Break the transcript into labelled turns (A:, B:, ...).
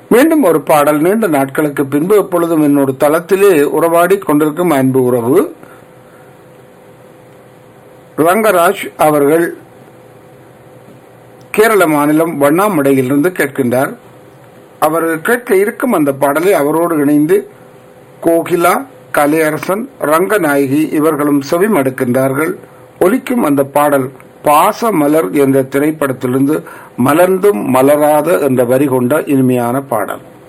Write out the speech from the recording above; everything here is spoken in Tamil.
A: மீண்டும் ஒரு பாடல் நீண்ட நாட்களுக்கு பின்பு எப்பொழுதும் என்னோட தளத்திலே உறவாடி கொண்டிருக்கும் அன்பு உறவு ரங்கராஜ் அவர்கள் கேரள மாநிலம் வண்ணாமடையிலிருந்து கேட்கின்றார் அவர் கேட்க இருக்கும் அந்த பாடலை அவரோடு இணைந்து கோகிலா கலையரசன் ரங்கநாயகி இவர்களும் செவிமடுக்கின்றார்கள் ஒலிக்கும் அந்த பாடல் பாச மலர் என்ற திரைப்படத்திலிருந்து மலர்ந்தும் மலராத என்ற வரி கொண்ட இனிமையான பாடல்